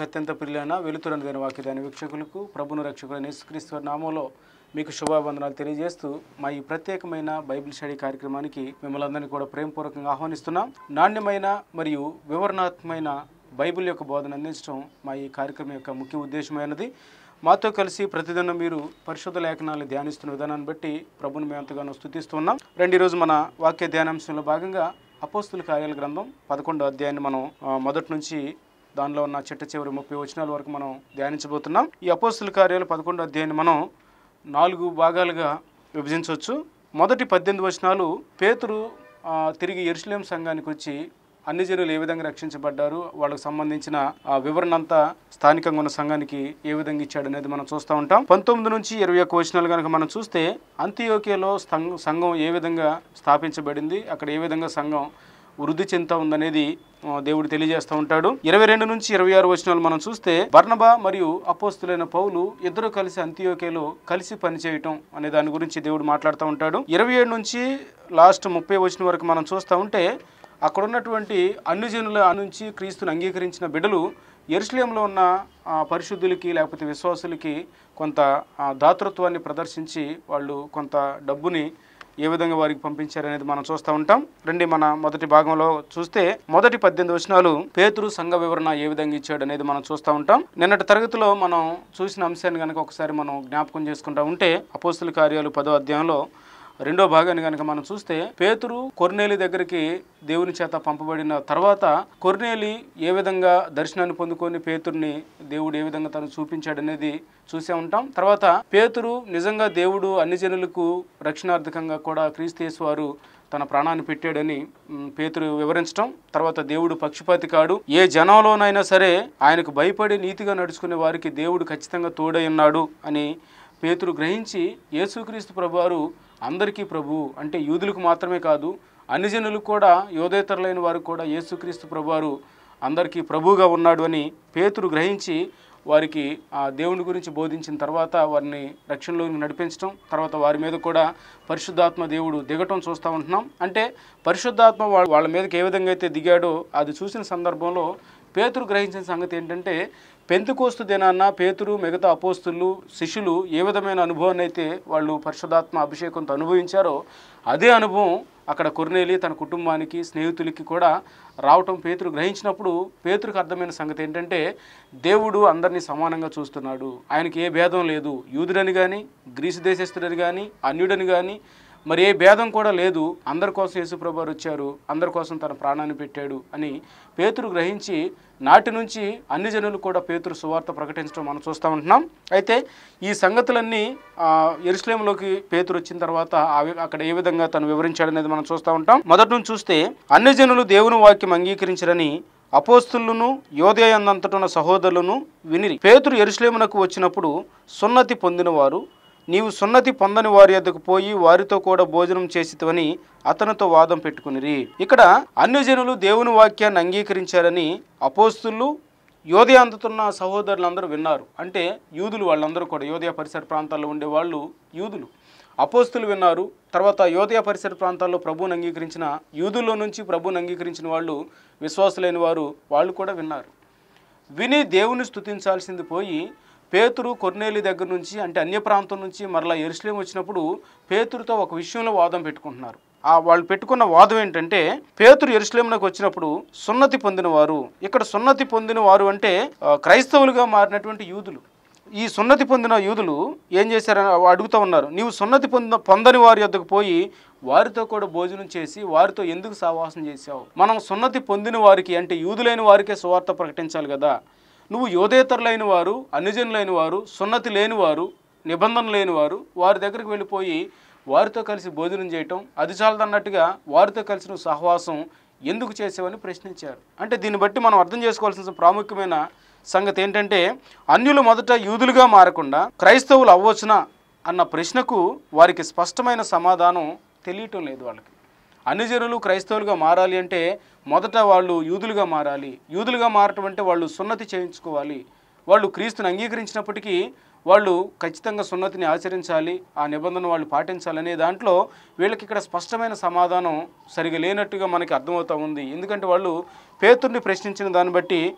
అత్యంత ప్రియులైన వెలుతురని వాక్యదాని వీక్షకులకు ప్రభును రక్షకులైన యేసుక్రీస్తు వారి నామంలో మీకు శుభావందనాలు తెలియజేస్తూ మా ఈ ప్రత్యేకమైన బైబిల్ స్టడీ కార్యక్రమానికి మిమ్మల్ని అందరినీ కూడా ప్రేమపూర్వకంగా ఆహ్వానిస్తున్నాం నాణ్యమైన మరియు వివరణాత్మకమైన బైబిల్ యొక్క బోధన అందించడం మా ఈ కార్యక్రమం యొక్క ముఖ్య ఉద్దేశమైనది మాతో కలిసి ప్రతిదినం మీరు పరిశుద్ధ లేఖనాలు ధ్యానిస్తున్న విధానాన్ని బట్టి ప్రభుని మేము ఎంతగానో స్థుతిస్తున్నాం రెండు ఈరోజు మన వాక్య ధ్యానాంశంలో భాగంగా అపోస్తుల కార్యాల గ్రంథం పదకొండో అధ్యాయాన్ని మనం ఆ, మొదటి నుంచి దానిలో ఉన్న చిట్ట చివరి ముప్పై వచనాల వరకు మనం ధ్యానించబోతున్నాం ఈ అపోస్తుల కార్యాలు పదకొండో అధ్యాయాన్ని మనం నాలుగు భాగాలుగా విభజించవచ్చు మొదటి పద్దెనిమిది వచనాలు పేతురు ఆ, తిరిగి ఎరుసలేం సంఘానికి వచ్చి అన్ని జనులు ఏ విధంగా రక్షించబడ్డారు వాళ్ళకు సంబంధించిన ఆ వివరణ అంతా స్థానికంగా ఉన్న సంఘానికి ఏ విధంగా ఇచ్చాడు అనేది మనం చూస్తూ ఉంటాం పంతొమ్మిది నుంచి ఇరవై ఒక్క వచనాలు కనుక మనం చూస్తే అంత్యోకేలో స్థం- సంఘం ఏ విధంగా స్థాపించబడింది అక్కడ ఏ విధంగా సంఘం వృద్ధి చెందుతా ఉందనేది ఆ, దేవుడు తెలియజేస్తూ ఉంటాడు ఇరవై రెండు నుంచి ఇరవై ఆరు వచనాలు మనం చూస్తే బర్నబా మరియు అపోస్తులైన పౌలు ఇద్దరు కలిసి అంత్యోకేలో కలిసి పనిచేయటం అనే దాని గురించి దేవుడు మాట్లాడుతూ ఉంటాడు ఇరవై ఏడు నుంచి లాస్ట్ ముప్పై వచనం వరకు మనం చూస్తూ ఉంటే అక్కడ ఉన్నటువంటి అన్ని జనుల నుంచి క్రీస్తుని అంగీకరించిన బిడ్డలు ఎరుసలేంలో ఉన్న ఆ, పరిశుద్ధులకి లేకపోతే విశ్వాసులకి కొంత ఆ, దాతృత్వాన్ని ప్రదర్శించి వాళ్ళు కొంత డబ్బుని ఏ విధంగా వారికి పంపించారనేది మనం చూస్తూ ఉంటాం రండి మన మొదటి భాగంలో చూస్తే మొదటి పద్దెనిమిది వచనాలు పేతురు సంఘ వివరణ ఏ విధంగా ఇచ్చాడు అనేది మనం చూస్తూ ఉంటాం నిన్నటి తరగతిలో మనం చూసిన అంశాన్ని కనుక ఒకసారి మనం జ్ఞాపకం చేసుకుంటా ఉంటే అపోస్తుల కార్యాలు పదో అధ్యాయంలో రెండో భాగాన్ని కనుక మనం చూస్తే పేతురు కొర్నేలి దగ్గరికి దేవుని చేత పంపబడిన తర్వాత కొర్నేలి ఏ విధంగా దర్శనాన్ని పొందుకొని పేతుర్ని దేవుడు ఏ విధంగా తను చూపించాడనేది చూసే ఉంటాం తర్వాత పేతురు నిజంగా దేవుడు అన్ని జనులకు రక్షణార్థకంగా కూడా క్రీస్తేసు వారు తన ప్రాణాన్ని పెట్టాడని మ్, పేతురు వివరించడం తర్వాత దేవుడు పక్షపాతి కాడు ఏ జనంలోనైనా సరే ఆయనకు భయపడి నీతిగా నడుచుకునే వారికి దేవుడు ఖచ్చితంగా తోడై ఉన్నాడు అని పేతురు గ్రహించి యేసుక్రీస్తు ప్రభువారు అందరికీ ప్రభు అంటే యూదులకు మాత్రమే కాదు అన్ని జనులకు కూడా యోధేతరులైన వారు కూడా యేసుక్రీస్తు ప్రభువారు అందరికీ ప్రభువుగా ఉన్నాడు అని పేతురు గ్రహించి వారికి ఆ దేవుని గురించి బోధించిన తర్వాత వారిని రక్షణలోకి నడిపించడం తర్వాత వారి మీద కూడా పరిశుద్ధాత్మ దేవుడు దిగటం చూస్తూ ఉంటున్నాం అంటే పరిశుద్ధాత్మ వాళ్ళ వాళ్ళ మీదకి ఏ విధంగా అయితే దిగాడో అది చూసిన సందర్భంలో పేతురు గ్రహించిన సంగతి ఏంటంటే పెంతుకోస్తు దినాన్న పేతురు మిగతా అపోస్తులు శిష్యులు ఏ విధమైన అనుభవాన్ని అయితే వాళ్ళు పరిశుధాత్మ అభిషేకంతో అనుభవించారో అదే అనుభవం అక్కడ కొర్నేలి తన కుటుంబానికి స్నేహితులకి కూడా రావటం పేతురు గ్రహించినప్పుడు పేతురికి అర్థమైన సంగతి ఏంటంటే దేవుడు అందరినీ సమానంగా చూస్తున్నాడు ఆయనకి ఏ భేదం లేదు యూదుడని కానీ గ్రీసు దేశస్థుడని కానీ అన్యుడని కానీ మరి ఏ భేదం కూడా లేదు అందరి కోసం యేసుప్రభు వారు వచ్చారు అందరి కోసం తన ప్రాణాన్ని పెట్టాడు అని పేతురు గ్రహించి నాటి నుంచి అన్ని జనులు కూడా పేతురు సువార్త ప్రకటించడం మనం చూస్తూ ఉంటున్నాం అయితే ఈ సంగతులన్నీ ఆ, యెరూషలేములోకి పేతురు వచ్చిన తర్వాత అవి అక్కడ ఏ విధంగా తను వివరించాడనేది మనం చూస్తూ ఉంటాం మొదటి నుంచి చూస్తే అన్ని జనులు దేవుని వాక్యం అంగీకరించరని అపోస్తులను యోదయందంతటున్న సహోదరులను వినిరి పేతురు ఎరుసలేమునకు వచ్చినప్పుడు సున్నతి పొందినవారు నీవు సున్నతి పొందని వారి యొద్దకు పోయి వారితో కూడా భోజనం చేసితవని అతనితో వాదం పెట్టుకునిరి ఇక్కడ అన్ని జనులు దేవుని వాక్యాన్ని అంగీకరించారని అపోస్తులు యోధయ అందుతున్న సహోదరులందరూ విన్నారు అంటే యూదులు వాళ్ళందరూ కూడా యోధయ పరిసర ప్రాంతాల్లో ఉండే వాళ్ళు యూదులు అపోస్తులు విన్నారు తర్వాత యోధయ పరిసర ప్రాంతాల్లో ప్రభువుని అంగీకరించిన యూదుల్లో నుంచి ప్రభువుని అంగీకరించిన వాళ్ళు విశ్వాసులైన వారు వాళ్ళు కూడా విన్నారు విని దేవుని స్తుతించాల్సింది పోయి పేతురు కొర్నేలి దగ్గర నుంచి అంటే అన్య ప్రాంతం నుంచి మరలా ఎరుసలేం వచ్చినప్పుడు పేతురుతో ఒక విషయంలో వాదం పెట్టుకుంటున్నారు ఆ వాళ్ళు పెట్టుకున్న వాదం ఏంటంటే పేతురు ఎరుసలేంలోకి వచ్చినప్పుడు సున్నతి పొందినవారు ఇక్కడ సున్నతి పొందిన వారు అంటే ఆ, క్రైస్తవులుగా మారినటువంటి యూదులు ఈ సున్నతి పొందిన యూదులు ఏం చేశారని అడుగుతూ ఉన్నారు నీవు సున్నతి పొంద పొందని వారి యొద్దకు పోయి వారితో కూడా భోజనం చేసి వారితో ఎందుకు సహవాసం చేశావు మనం సున్నతి పొందిన వారికి అంటే యూదులైన వారికే సువార్త ప్రకటించాలి కదా నువ్వు యోధేతరులైన వారు అన్యజనులైన వారు సున్నతి లేని వారు నిబంధన లేని వారు వారి దగ్గరికి వెళ్ళిపోయి వారితో కలిసి భోజనం చేయటం అది చాలదన్నట్టుగా వారితో కలిసి నువ్వు సహవాసం ఎందుకు చేసావని ప్రశ్నించారు అంటే దీన్ని బట్టి మనం అర్థం చేసుకోవాల్సిన ప్రాముఖ్యమైన సంగతి ఏంటంటే అన్యులు మొదట యూదులుగా మారకుండా క్రైస్తవులు అవ్వచ్చునా అన్న ప్రశ్నకు వారికి స్పష్టమైన సమాధానం తెలియటం లేదు వాళ్ళకి అన్ని జనులు క్రైస్తవులుగా మారాలి అంటే మొదట వాళ్ళు యూదులుగా మారాలి యూదులుగా మారటం అంటే వాళ్ళు సున్నతి చేయించుకోవాలి వాళ్ళు క్రీస్తుని అంగీకరించినప్పటికీ వాళ్ళు ఖచ్చితంగా సున్నతిని ఆచరించాలి ఆ నిబంధన వాళ్ళు పాటించాలనే దాంట్లో వీళ్ళకి ఇక్కడ స్పష్టమైన సమాధానం సరిగా లేనట్టుగా మనకి అర్థమవుతా ఉంది ఎందుకంటే వాళ్ళు పేతుర్ని ప్రశ్నించిన దాన్ని బట్టి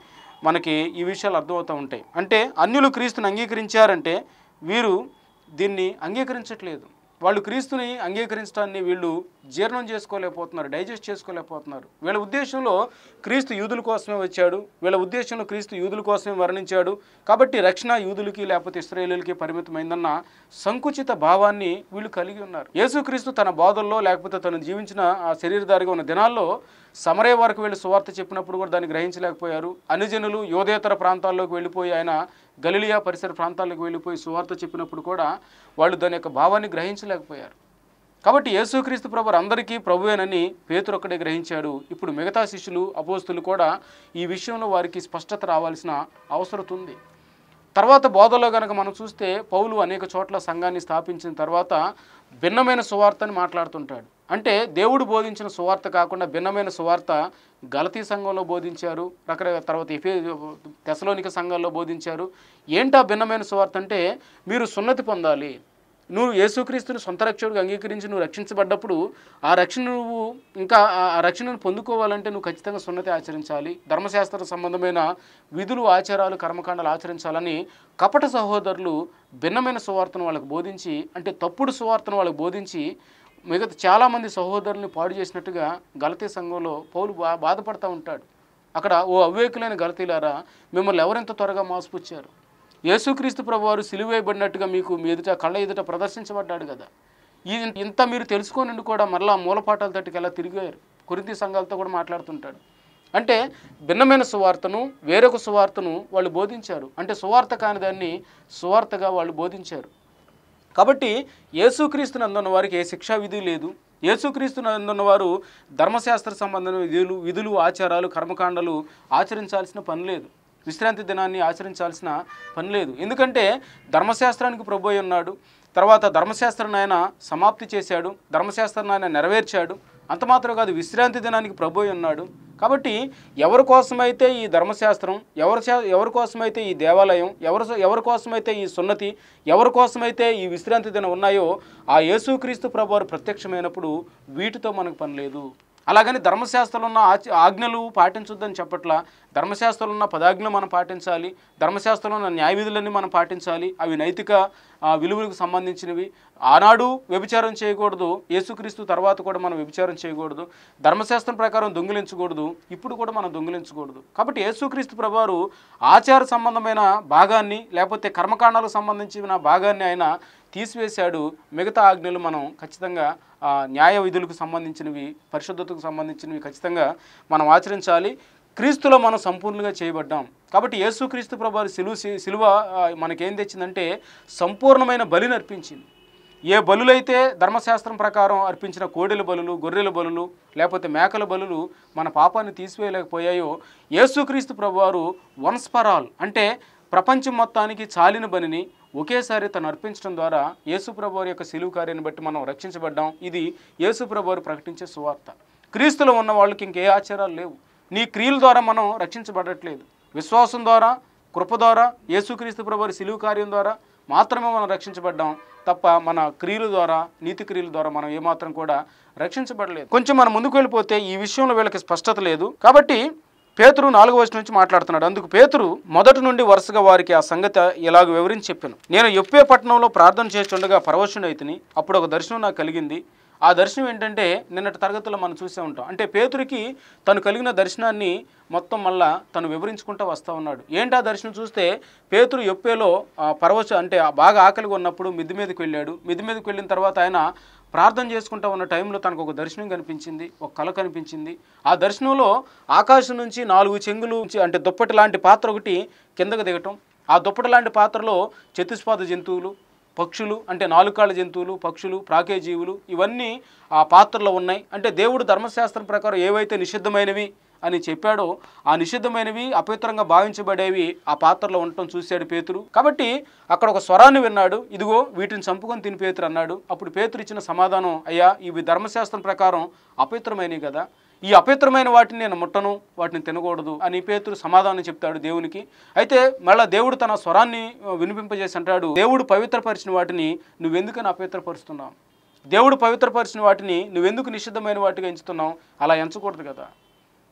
మనకి ఈ విషయాలు అర్థమవుతూ ఉంటాయి అంటే అన్యులు క్రీస్తుని అంగీకరించారంటే వీరు దీన్ని అంగీకరించట్లేదు వాళ్ళు క్రీస్తుని అంగీకరించడాన్ని వీళ్ళు జీర్ణం చేసుకోలేకపోతున్నారు డైజెస్ట్ చేసుకోలేకపోతున్నారు వీళ్ళ ఉద్దేశంలో క్రీస్తు యూదుల కోసమే వచ్చాడు వీళ్ళ ఉద్దేశంలో క్రీస్తు యూదుల కోసమే మరణించాడు కాబట్టి రక్షణ యూదులకి లేకపోతే ఇస్రాయేలీలకి పరిమితమైందన్న సంకుచిత భావాన్ని వీళ్ళు కలిగి ఉన్నారు యేసుక్రీస్తు తన బోధల్లో లేకపోతే తను జీవించిన ఆ శరీరధారిగా ఉన్న దినాల్లో సమరే వరకు వెళ్ళి సువార్త చెప్పినప్పుడు కూడా దాన్ని గ్రహించలేకపోయారు అనుజనులు యోధేతర ప్రాంతాల్లోకి వెళ్ళిపోయి ఆయన గలిలియా పరిసర ప్రాంతాల్లోకి వెళ్ళిపోయి సువార్త చెప్పినప్పుడు కూడా వాళ్ళు దాని యొక్క భావాన్ని గ్రహించలేకపోయారు కాబట్టి యేసుక్రీస్తు ప్రభు అందరికీ ప్రభువేనని పేతురు ఒక్కడే గ్రహించాడు ఇప్పుడు మిగతా శిష్యులు అపోస్తులు కూడా ఈ విషయంలో వారికి స్పష్టత రావాల్సిన అవసరం ఉంది తర్వాత బోధలో కనుక మనం చూస్తే పౌలు అనేక చోట్ల సంఘాన్ని స్థాపించిన తర్వాత భిన్నమైన సువార్తని మాట్లాడుతుంటాడు అంటే దేవుడు బోధించిన సువార్త కాకుండా భిన్నమైన సువార్త గలతీ సంఘంలో బోధించారు రకరకాల తర్వాత ఎఫే తెసలోనిక సంఘాల్లో బోధించారు ఏంటా భిన్నమైన సువార్త అంటే మీరు సున్నతి పొందాలి నువ్వు యేసుక్రీస్తుని సొంత రక్షకుడిగా అంగీకరించి నువ్వు రక్షించబడ్డప్పుడు ఆ రక్షణ నువ్వు ఇంకా ఆ ఆ రక్షణను పొందుకోవాలంటే నువ్వు ఖచ్చితంగా సున్నతి ఆచరించాలి ధర్మశాస్త్ర సంబంధమైన విధులు ఆచారాలు కర్మకాండాలు ఆచరించాలని కపట సహోదరులు భిన్నమైన సువార్తను వాళ్ళకు బోధించి అంటే తప్పుడు సువార్తను వాళ్ళకు బోధించి మిగతా చాలామంది సహోదరుల్ని పాడు చేసినట్టుగా గలతీ సంఘంలో పౌలు బా బాధపడతా ఉంటాడు అక్కడ ఓ అవివేకులైన గలతీలారా మిమ్మల్ని ఎవరెంత త్వరగా మోసపుచ్చారు యేసుక్రీస్తు ప్రభువారు సిలువేయబడినట్టుగా మీకు మీ ఎదుట కళ్ళ ఎదుట ప్రదర్శించబడ్డాడు కదా ఈ ఇంత మీరు తెలుసుకోనండి కూడా మరలా మూలపాఠాల తట్టుకు ఎలా తిరిగారు కురింతి సంఘాలతో కూడా మాట్లాడుతుంటాడు అంటే భిన్నమైన సువార్తను వేరొక సువార్తను వాళ్ళు బోధించారు అంటే సువార్త కాని దాన్ని సువార్తగా వాళ్ళు బోధించారు కాబట్టి యేసుక్రీస్తుని అందున్న వారికి ఏ శిక్షా విధి లేదు యేసుక్రీస్తుని అందున్న వారు ధర్మశాస్త్ర సంబంధమైన విధులు విధులు ఆచారాలు కర్మకాండలు ఆచరించాల్సిన పని లేదు విశ్రాంతి దినాన్ని ఆచరించాల్సిన పని లేదు ఎందుకంటే ధర్మశాస్త్రానికి ప్రభు అయి ఉన్నాడు తర్వాత ధర్మశాస్త్రాన్ని ఆయన సమాప్తి చేశాడు ధర్మశాస్త్రాన్ని ఆయన నెరవేర్చాడు అంత మాత్రం కాదు విశ్రాంతి దినానికి ప్రభు అయి ఉన్నాడు కాబట్టి ఎవరి కోసమైతే ఈ ధర్మశాస్త్రం ఎవరి చే- ఎవరి కోసమైతే ఈ దేవాలయం ఎవరి ఎవరి కోసమైతే ఈ సున్నతి ఎవరి కోసమైతే ఈ విశ్రాంతి దినం ఉన్నాయో ఆ యేసుక్రీస్తు ప్రభువారు ప్రత్యక్షమైనప్పుడు వీటితో మనకు పని లేదు అలాగని ధర్మశాస్త్రంలో ఉన్న ఆచ ఆజ్ఞలు పాటించొద్దని చెప్పట్లా ధర్మశాస్త్రంలో ఉన్న పదాజ్ఞలు మనం పాటించాలి ధర్మశాస్త్రంలో ఉన్న న్యాయ విధులన్నీ మనం పాటించాలి అవి నైతిక ఆ, విలువలకు సంబంధించినవి ఆనాడు వ్యభిచారం చేయకూడదు యేసుక్రీస్తు తర్వాత కూడా మనం వ్యభిచారం చేయకూడదు ధర్మశాస్త్రం ప్రకారం దొంగిలించకూడదు ఇప్పుడు కూడా మనం దొంగిలించకూడదు కాబట్టి యేసుక్రీస్తు ప్రభువారు ఆచార సంబంధమైన భాగాన్ని లేకపోతే కర్మకాండాలకు సంబంధించిన భాగాన్ని ఆయన తీసివేశాడు మిగతా ఆజ్ఞలు మనం ఖచ్చితంగా ఆ, న్యాయ విధులకు సంబంధించినవి పరిశుద్ధతకు సంబంధించినవి ఖచ్చితంగా మనం ఆచరించాలి క్రీస్తులో మనం సంపూర్ణంగా చేయబడ్డాం కాబట్టి యేసుక్రీస్తు ప్రభు సిలువ సిలువ ఆ, మనకేం తెచ్చిందంటే సంపూర్ణమైన బలిని అర్పించింది ఏ బలులైతే ధర్మశాస్త్రం ప్రకారం అర్పించిన కోడెల బలులు గొర్రెల బలులు లేకపోతే మేకల బలులు మన పాపాన్ని తీసివేయలేకపోయాయో యేసుక్రీస్తు ప్రభువారు వన్స్ ఫర్ ఆల్ అంటే ప్రపంచం మొత్తానికి చాలిన బలిని ఒకేసారి తను అర్పించడం ద్వారా యేసు ప్రభువారి యొక్క సిలువు కార్యాన్ని బట్టి మనం రక్షించబడ్డాం ఇది యేసు ప్రభువారు ప్రకటించే సువార్త క్రీస్తులో ఉన్న వాళ్ళకి ఇంకే ఆచారాలు లేవు నీ క్రియల ద్వారా మనం రక్షించబడట్లేదు విశ్వాసం ద్వారా కృప ద్వారా యేసుక్రీస్తు ప్రభువారి సిలువు కార్యం ద్వారా మాత్రమే మనం రక్షించబడ్డాం తప్ప మన క్రియల ద్వారా నీతి క్రియల ద్వారా మనం ఏమాత్రం కూడా రక్షించబడలేదు కొంచెం మనం ముందుకు వెళ్ళిపోతే ఈ విషయంలో వీళ్ళకి స్పష్టత లేదు కాబట్టి పేతురు నాలుగో వచ్చిన నుంచి మాట్లాడుతున్నాడు అందుకు పేతురు మొదటి నుండి వరుసగా వారికి ఆ సంగతి ఇలాగ వివరించి చెప్పాను నేను ఎప్పే పట్టణంలో ప్రార్థన చేస్తుండగా పరవశుడైతిని అప్పుడు ఒక దర్శనం నాకు కలిగింది ఆ దర్శనం ఏంటంటే నిన్నటి తరగతిలో మనం చూసే ఉంటాం అంటే పేతురికి తను కలిగిన దర్శనాన్ని మొత్తం మళ్ళా తను వివరించుకుంటూ వస్తూ ఉన్నాడు ఏంటి ఆ దర్శనం చూస్తే పేతురు ఎప్పేలో ఆ పరవశ అంటే ఆ బాగా ఆకలిగా ఉన్నప్పుడు మిద్ది మీదకి వెళ్ళాడు మిద్ది మీదకి వెళ్ళిన తర్వాత ఆయన ప్రార్థన చేసుకుంటా ఉన్న టైంలో తనకు ఒక దర్శనం కనిపించింది ఒక కళ కనిపించింది ఆ దర్శనంలో ఆకాశం నుంచి నాలుగు చెంగులు నుంచి అంటే దుప్పటి లాంటి పాత్ర ఒకటి కిందకు దిగటం ఆ దుప్పటి లాంటి పాత్రలో చతుష్పాద జంతువులు పక్షులు అంటే నాలుగు కాళ్ళ జంతువులు పక్షులు ప్రాకే జీవులు ఇవన్నీ ఆ పాత్రలో ఉన్నాయి అంటే దేవుడు ధర్మశాస్త్రం ప్రకారం ఏవైతే నిషిద్ధమైనవి అని చెప్పాడో ఆ నిషిద్ధమైనవి అపవిత్రంగా భావించబడేవి ఆ పాత్రలో ఉండటం చూశాడు పేతురు కాబట్టి అక్కడ ఒక స్వరాన్ని విన్నాడు ఇదిగో వీటిని చంపుకొని తిని పేతురు అన్నాడు అప్పుడు పేతురు ఇచ్చిన సమాధానం అయ్యా ఇవి ధర్మశాస్త్రం ప్రకారం అపవిత్రమైనవి కదా ఈ అపవిత్రమైన వాటిని నేను ముట్టను వాటిని తినకూడదు అని పేతురు సమాధానం చెప్తాడు దేవునికి అయితే మళ్ళా దేవుడు తన స్వరాన్ని ఆ, వినిపింపజేసి అంటాడు దేవుడు పవిత్రపరిచిన వాటిని నువ్వెందుకని అపవిత్రపరుస్తున్నావు దేవుడు పవిత్రపరిచిన వాటిని నువ్వెందుకు నిషిద్ధమైన వాటిగా ఎంచుతున్నావు అలా ఎంచకూడదు కదా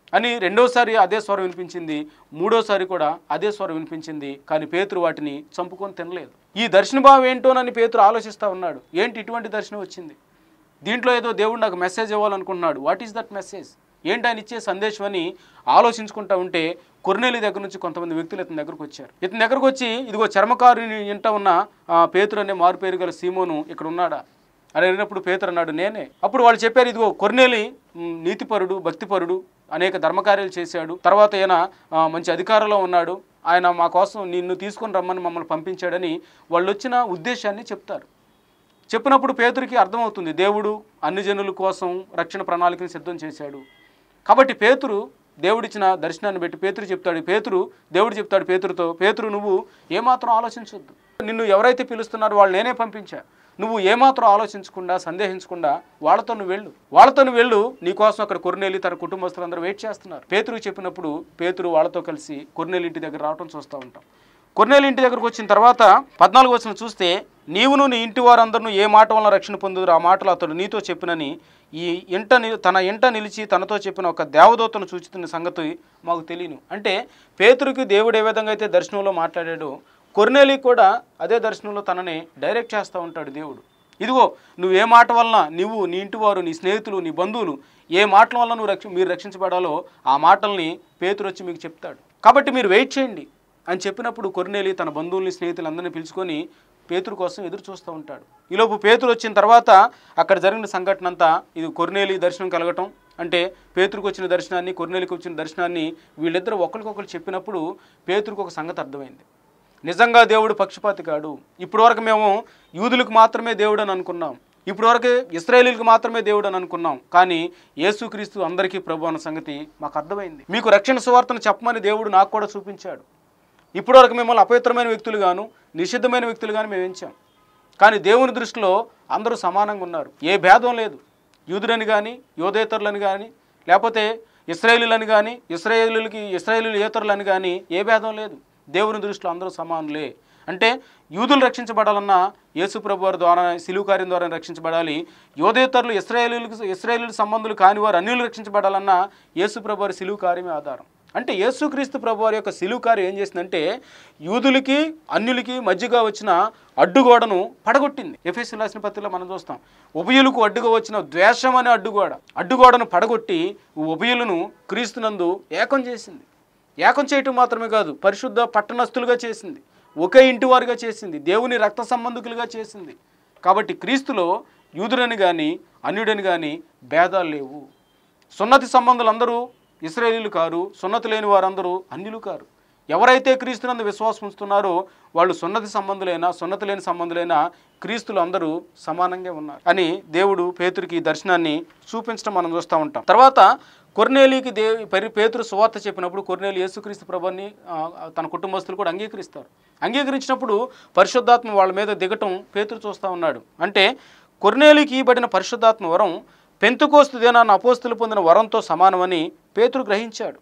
అని రెండోసారి అదే స్వరం వినిపించింది మూడోసారి కూడా అదే స్వరం వినిపించింది కానీ పేతురు వాటిని చంపుకొని తినలేదు ఈ దర్శన భావం ఏంటోనని పేతురు ఆలోచిస్తూ ఉన్నాడు ఏంటి ఇటువంటి దర్శనం వచ్చింది దీంట్లో ఏదో దేవుడు నాకు మెసేజ్ ఇవ్వాలనుకుంటున్నాడు వాట్ ఈస్ దట్ మెసేజ్ ఏంటి ఆయన ఇచ్చే సందేశం అని ఆలోచించుకుంటా ఉంటే కొర్నేలి దగ్గర నుంచి కొంతమంది వ్యక్తులు ఇతని దగ్గరకు వచ్చారు ఇతని దగ్గరకు వచ్చి ఇదిగో చర్మకారుని ఇంట ఉన్న ఆ, పేతురు అనే మారు పేరు గల సీమోను ఇక్కడ ఉన్నాడా అని అడిగినప్పుడు పేతురు అన్నాడు నేనే అప్పుడు వాళ్ళు చెప్పారు ఇదిగో కొర్నేలి మ్, నీతిపరుడు భక్తిపరుడు అనేక ధర్మకార్యాలు చేశాడు తర్వాత ఈయన ఆ, మంచి అధికారంలో ఉన్నాడు ఆయన మా కోసం నిన్ను తీసుకొని రమ్మని మమ్మల్ని పంపించాడని వాళ్ళు వచ్చిన ఉద్దేశాన్ని చెప్తారు చెప్పినప్పుడు పేతురికి అర్థమవుతుంది దేవుడు అన్ని జనుల కోసం రక్షణ ప్రణాళికను సిద్ధం చేశాడు కాబట్టి పేతురు దేవుడిచ్చిన దర్శనాన్ని బట్టి పేతురు చెప్తాడు పేతురు దేవుడు చెప్తాడు పేతురుతో పేతురు నువ్వు ఏమాత్రం ఆలోచించొద్దు నిన్ను ఎవరైతే పిలుస్తున్నారో వాళ్ళు నేనే పంపించా నువ్వు ఏమాత్రం ఆలోచించకుండా సందేహించకుండా వాళ్ళతో నువ్వు వెళ్ళు వాళ్ళతో నువ్వు వెళ్ళు నీకోసం అక్కడ కొర్నేలి తన కుటుంబస్తులందరూ వెయిట్ చేస్తున్నారు పేతురు చెప్పినప్పుడు పేతురు వాళ్ళతో కలిసి కొర్నేలి ఇంటి దగ్గర రావటం చూస్తూ ఉంటాం కొన్నేళ్ళ ఇంటి దగ్గరకు వచ్చిన తర్వాత పద్నాలుగు వచ్చిన చూస్తే నీవును నీ ఇంటి వారందరూ ఏ మాట వలన రక్షణ పొందుదురు ఆ మాటలు అతడు నీతో చెప్పినని ఈ ఇంట ని- తన ఇంట నిలిచి తనతో చెప్పిన ఒక దేవదూతను సూచిస్తున్న సంగతి మాకు తెలియను అంటే పేతురికి దేవుడు ఏ విధంగా అయితే దర్శనంలో మాట్లాడాడో కొర్నేలి కూడా అదే దర్శనంలో తనని డైరెక్ట్ చేస్తూ ఉంటాడు దేవుడు ఇదిగో నువ్వు ఏ మాట వలన నువ్వు నీ ఇంటివారు నీ స్నేహితులు నీ బంధువులు ఏ మాటల వల్ల నువ్వు రక్ష మీరు రక్షించబడాలో ఆ మాటల్ని పేతురు వచ్చి మీకు చెప్తాడు కాబట్టి మీరు వెయిట్ చేయండి అని చెప్పినప్పుడు కొర్నేలి తన బంధువుల్ని స్నేహితులందరినీ పిలుచుకొని పేతురు కోసం ఎదురు చూస్తూ ఉంటాడు ఈలోపు పేతురు వచ్చిన తర్వాత అక్కడ జరిగిన సంఘటన అంతా ఇది కొర్నేలి దర్శనం కలగటం అంటే పేతురుకు వచ్చిన దర్శనాన్ని కొర్నేలికి వచ్చిన దర్శనాన్ని వీళ్ళిద్దరూ ఒకరికొకరు చెప్పినప్పుడు పేతురుకు ఒక సంగతి అర్థమైంది నిజంగా దేవుడు పక్షపాతి కాడు ఇప్పటివరకు మేము యూదులకు మాత్రమే దేవుడు అని అనుకున్నాం ఇప్పటివరకు ఇస్రాయేలీలకు మాత్రమే దేవుడు అని అనుకున్నాం కానీ యేసుక్రీస్తు అందరికీ ప్రభు అన్న సంగతి మాకు అర్థమైంది మీకు రక్షణ సువార్తను చెప్పమని దేవుడు నాకు కూడా చూపించాడు ఇప్పటివరకు మిమ్మల్ని అపవిత్రమైన వ్యక్తులు గాను నిషిద్ధమైన వ్యక్తులు గాను మేము ఎంచాం కానీ దేవుని దృష్టిలో అందరూ సమానంగా ఉన్నారు ఏ భేదం లేదు యూదులని కానీ యోధేతరులని కానీ లేకపోతే ఇస్రాయేలీలని కానీ ఇస్రాయేలీలకి ఇస్రాయేలీలు ఏతరులని కానీ ఏ భేదం లేదు దేవుని దృష్టిలో అందరూ సమానులే అంటే యూదులు రక్షించబడాలన్నా యేసుప్రభు వారి ద్వారా సిలువు కార్యం ద్వారా రక్షించబడాలి యోధేతరులు ఇస్రాయేలీలకు ఇస్రాయేలీల సంబంధులు కాని వారు అన్యులు రక్షించబడాలన్నా యేసుప్రభు వారి సిలువు కార్యమే ఆధారం అంటే యేసుక్రీస్తు ప్రభు వారి యొక్క సిలువు కార్యం ఏం చేసిందంటే యూదులకి అన్యులకి మధ్యగా వచ్చిన అడ్డుగోడను పడగొట్టింది ఎఫ్ఎస్ రాసిన పత్రికలో మనం చూస్తాం ఉభయులకు అడ్డుగా వచ్చిన ద్వేషం అనే అడ్డుగోడ అడ్డుగోడను పడగొట్టి ఉభయులను క్రీస్తునందు ఏకం చేసింది ఏకం చేయటం మాత్రమే కాదు పరిశుద్ధ పట్టణస్థులుగా చేసింది ఒకే ఇంటి వారుగా చేసింది దేవుని రక్త సంబంధికులుగా చేసింది కాబట్టి క్రీస్తులో యూదుడని కానీ అన్యుడని కానీ భేదాలు లేవు సున్నతి సంబంధులు అందరూ ఇస్రాయేలీలు కారు సున్నతి లేని వారందరూ అన్యులు కారు ఎవరైతే క్రీస్తునందు విశ్వాసం ఉంచుతున్నారో వాళ్ళు సున్నతి సంబంధులైనా సున్నతి లేని సంబంధులైనా క్రీస్తులు అందరూ సమానంగా ఉన్నారు అని దేవుడు పేతురికి ఈ దర్శనాన్ని చూపించడం మనం చూస్తూ ఉంటాం తర్వాత కొర్నేలికి దే పరి పేతురు సువార్త చెప్పినప్పుడు కొర్నేలి యేసుక్రీస్తు ప్రభుని తన కుటుంబస్తులు కూడా అంగీకరిస్తారు అంగీకరించినప్పుడు పరిశుద్ధాత్మ వాళ్ళ మీద దిగటం పేతురు చూస్తూ ఉన్నాడు అంటే కొర్నేలికి ఇవ్వబడిన పరిశుద్ధాత్మ వరం పెంతుకోస్తు దినాన్ని అపోస్తులు పొందిన వరంతో సమానమని పేతురు గ్రహించాడు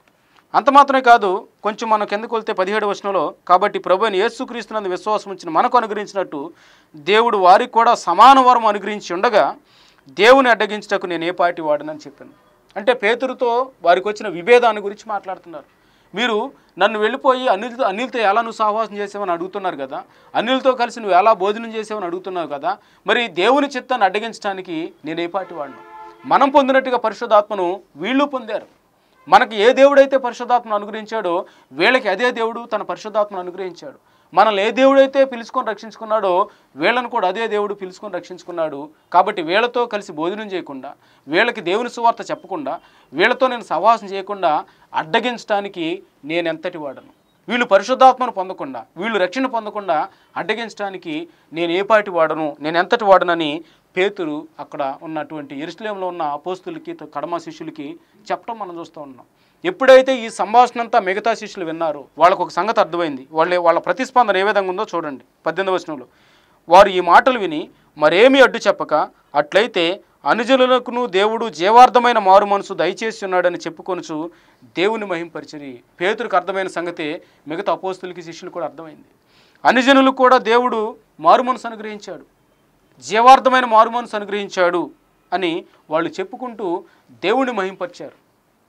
అంత మాత్రమే కాదు కొంచెం మనం కిందకు వెళ్తే పదిహేడు వచనంలో కాబట్టి ప్రభు అని యేసుక్రీస్తునందు విశ్వాసం ఉంచిన మనకు అనుగ్రహించినట్టు దేవుడు వారికి కూడా సమాన వరం అనుగ్రహించి ఉండగా దేవుని అడ్డగించటకు నేను ఏ పార్టీ వాడనని చెప్పాను అంటే పేతురుతో వారికి వచ్చిన విభేదాన్ని గురించి మాట్లాడుతున్నారు మీరు నన్ను వెళ్ళిపోయి అనిల్తో అనిల్తో ఎలా నువ్వు సహవాసం చేసావని అడుగుతున్నారు కదా అనిల్తో కలిసి నువ్వు ఎలా భోజనం చేసావని అడుగుతున్నావు కదా మరి దేవుని చిత్తాన్ని అడ్డగించడానికి నేను ఏ పార్టీ వాడిను మనం పొందినట్టుగా పరిశుద్ధాత్మను వీళ్ళు పొందారు మనకి ఏ దేవుడైతే పరిశుద్ధాత్మను అనుగ్రహించాడో వీళ్ళకి అదే దేవుడు తన పరిశుద్ధాత్మను అనుగ్రహించాడు మనల్ని ఏ దేవుడైతే పిలుచుకొని రక్షించుకున్నాడో వీళ్ళను కూడా అదే దేవుడు పిలుచుకొని రక్షించుకున్నాడు కాబట్టి వీళ్ళతో కలిసి భోజనం చేయకుండా వీళ్ళకి దేవుని సువార్త చెప్పకుండా వీళ్ళతో నేను సహవాసం చేయకుండా అడ్డగించడానికి నేను ఎంతటి వాడను వీళ్ళు పరిశుద్ధాత్మను పొందకుండా వీళ్ళు రక్షణ పొందకుండా అడ్డగించడానికి నేను ఏ పాటి వాడను నేను ఎంతటి వాడనని పేతురు అక్కడ ఉన్నటువంటి ఎరుసలేంలో ఉన్న అపోస్తులకి కడమ శిష్యులకి చెప్పడం మనం చూస్తూ ఉన్నాం ఎప్పుడైతే ఈ సంభాషణ అంతా మిగతా శిష్యులు విన్నారో వాళ్ళకు ఒక సంగతి అర్థమైంది వాళ్ళ వాళ్ళ ప్రతిస్పందన ఏ విధంగా ఉందో చూడండి పద్దెనిమిది వచనంలో వారు ఈ మాటలు విని మరేమీ అడ్డు చెప్పక అట్లయితే అనుజనులకును దేవుడు జీవార్థమైన మారు మనసు దయచేసి ఉన్నాడని చెప్పుకొనుచు దేవుని మహింపరిచిరి పేతురికి అర్థమైన సంగతే మిగతా అపోస్తులకి శిష్యులు కూడా అర్థమైంది అనుజనులకు కూడా దేవుడు మారు మనసు అనుగ్రహించాడు జీవార్థమైన మారు మనసు అనుగ్రహించాడు అని వాళ్ళు చెప్పుకుంటూ దేవుని మహింపరిచారు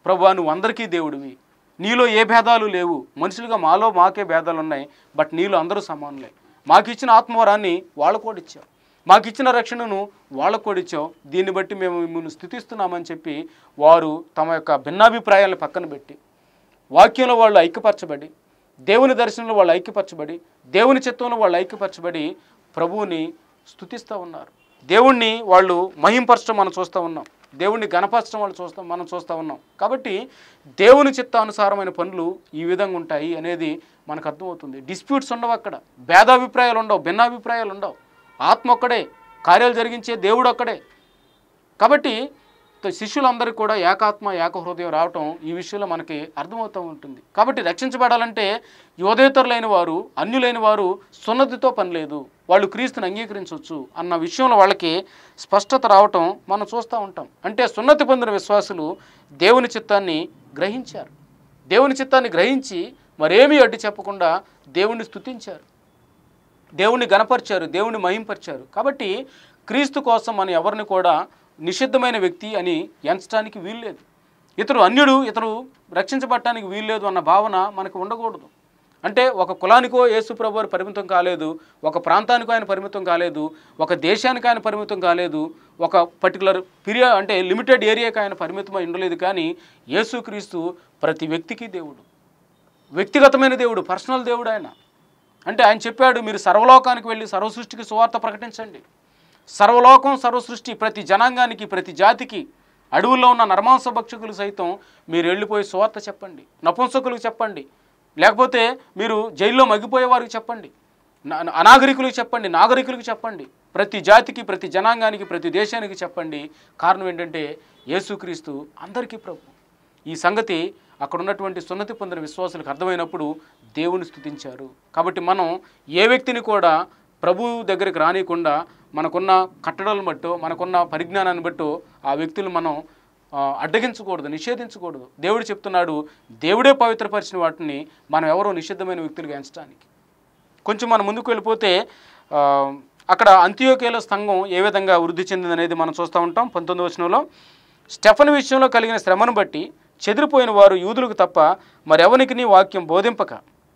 ప్రభు నువ్వు అందరికీ దేవుడివి నీలో ఏ భేదాలు లేవు మనుషులుగా మాలో మాకే భేదాలు ఉన్నాయి బట్ నీలో అందరూ సమానులే మాకు ఇచ్చిన ఆత్మవరాన్ని వాళ్ళకు కూడా ఇచ్చావు మాకు ఇచ్చిన రక్షణను వాళ్ళకు కూడా ఇచ్చావు దీన్ని బట్టి మేము మిమ్మల్ని స్థుతిస్తున్నామని చెప్పి వారు తమ యొక్క భిన్నాభిప్రాయాలను పక్కన పెట్టి వాక్యంలో వాళ్ళు ఐక్యపరచబడి దేవుని దర్శనంలో వాళ్ళు ఐక్యపరచబడి దేవుని చిత్తంలో వాళ్ళు ఐక్యపరచబడి ప్రభువుని స్థుతిస్తూ ఉన్నారు దేవుణ్ణి వాళ్ళు మహింపరచడం మనం చూస్తూ ఉన్నాం దేవుణ్ణి గణపరచడం వాళ్ళు చూస్తాం మనం చూస్తూ ఉన్నాం కాబట్టి దేవుని చిత్తానుసారమైన పనులు ఈ విధంగా ఉంటాయి అనేది మనకు అర్థమవుతుంది డిస్ప్యూట్స్ ఉండవు అక్కడ భేదాభిప్రాయాలు ఉండవు భిన్నాభిప్రాయాలు ఉండవు ఆత్మ ఒక్కడే కార్యాలు జరిగించే దేవుడు ఒక్కడే కాబట్టి త- శిష్యులందరికీ కూడా ఏకాత్మ ఏకహృదయం రావటం ఈ విషయంలో మనకి అర్థమవుతూ ఉంటుంది కాబట్టి రక్షించబడాలంటే యోధేతరులైన వారు అన్యులైన వారు సున్నతితో పని లేదు వాళ్ళు క్రీస్తుని అంగీకరించవచ్చు అన్న విషయంలో వాళ్ళకి స్పష్టత రావటం మనం చూస్తూ ఉంటాం అంటే సున్నతి పొందిన విశ్వాసులు దేవుని చిత్తాన్ని గ్రహించారు దేవుని చిత్తాన్ని గ్రహించి మరేమీ అడ్డు చెప్పకుండా దేవుణ్ణి స్తుతించారు దేవుణ్ణి గణపరిచారు దేవుణ్ణి మహింపరిచారు కాబట్టి క్రీస్తు కోసం మనం ఎవరిని కూడా నిషిద్ధమైన వ్యక్తి అని ఎంచడానికి వీల్లేదు ఇతడు అన్యుడు ఇతడు రక్షించబడటానికి వీల్లేదు అన్న భావన మనకు ఉండకూడదు అంటే ఒక కులానికో యేసు ప్రభు వారు పరిమితం కాలేదు ఒక ప్రాంతానికో ఆయన పరిమితం కాలేదు ఒక దేశానికి ఆయన పరిమితం కాలేదు ఒక పర్టికులర్ పీరియడ్ అంటే లిమిటెడ్ ఏరియాకి ఆయన పరిమితమై ఉండలేదు కానీ యేసుక్రీస్తు ప్రతి వ్యక్తికి దేవుడు వ్యక్తిగతమైన దేవుడు పర్సనల్ దేవుడు ఆయన అంటే ఆయన చెప్పాడు మీరు సర్వలోకానికి వెళ్ళి సర్వ సృష్టికి సువార్త ప్రకటించండి సర్వలోకం సర్వ సృష్టి ప్రతి జనాంగానికి ప్రతి జాతికి అడవుల్లో ఉన్న నరమాంస భక్షకులు సైతం మీరు వెళ్ళిపోయి సువార్త చెప్పండి నపుంసకులకు చెప్పండి లేకపోతే మీరు జైల్లో మగ్గిపోయే వారికి చెప్పండి నా- అనాగరికులకు చెప్పండి నాగరికులకు చెప్పండి ప్రతి జాతికి ప్రతి జనాంగానికి ప్రతి దేశానికి చెప్పండి కారణం ఏంటంటే యేసుక్రీస్తు అందరికీ ప్రభు ఈ సంగతి అక్కడ ఉన్నటువంటి సున్నతి పొందిన విశ్వాసులకు అర్థమైనప్పుడు దేవుని స్థుతించారు కాబట్టి మనం ఏ వ్యక్తిని కూడా ప్రభు దగ్గరికి రానియకుండా మనకున్న కట్టడలను బట్టో మనకున్న పరిజ్ఞానాన్ని బట్టో ఆ వ్యక్తులు మనం ఆ, అడ్డగించకూడదు నిషేధించకూడదు దేవుడు చెప్తున్నాడు దేవుడే పవిత్రపరిచిన వాటిని మనం ఎవరో నిషిద్ధమైన వ్యక్తులుగా ఎంచడానికి కొంచెం మనం ముందుకు వెళ్ళిపోతే ఆ, అక్కడ అంత్యోకేల సంఘం ఏ విధంగా వృద్ధి చెందిందనేది మనం చూస్తూ ఉంటాం పంతొమ్మిది వచనంలో స్టెఫన్ విషయంలో కలిగిన శ్రమను బట్టి చెదిరిపోయిన వారు యూదులకు తప్ప మరెవనికి నీ వాక్యం బోధింపక